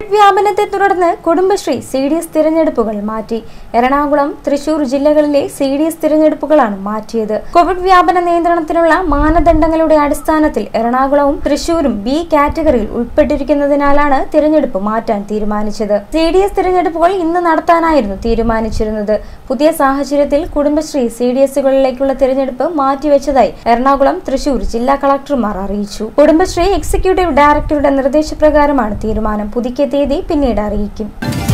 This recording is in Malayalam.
കോവിഡ് വ്യാപനത്തെ തുടർന്ന് കുടുംബശ്രീ സി ഡി എസ് തിരഞ്ഞെടുപ്പുകൾ മാറ്റി എറണാകുളം തൃശൂർ ജില്ലകളിലെ സി ഡി എസ് തിരഞ്ഞെടുപ്പുകളാണ് മാറ്റിയത് കോവിഡ് വ്യാപന നിയന്ത്രണത്തിനുള്ള മാനദണ്ഡങ്ങളുടെ അടിസ്ഥാനത്തിൽ എറണാകുളവും തൃശൂരും ബി കാറ്റഗറിയിൽ ഉൾപ്പെട്ടിരിക്കുന്നതിനാലാണ് തിരഞ്ഞെടുപ്പ് മാറ്റാൻ തീരുമാനിച്ചത് സി ഡി എസ് തിരഞ്ഞെടുപ്പുകൾ ഇന്ന് നടത്താനായിരുന്നു തീരുമാനിച്ചിരുന്നത് പുതിയ സാഹചര്യത്തിൽ കുടുംബശ്രീ സി ഡി എസുകളിലേക്കുള്ള തിരഞ്ഞെടുപ്പ് മാറ്റിവെച്ചതായി എറണാകുളം തൃശൂർ ജില്ലാ കളക്ടർമാർ അറിയിച്ചു കുടുംബശ്രീ എക്സിക്യൂട്ടീവ് ഡയറക്ടറുടെ നിർദ്ദേശപ്രകാരമാണ് തീരുമാനം പുതുക്കിയ തീയതി പിന്നീട് അറിയിക്കും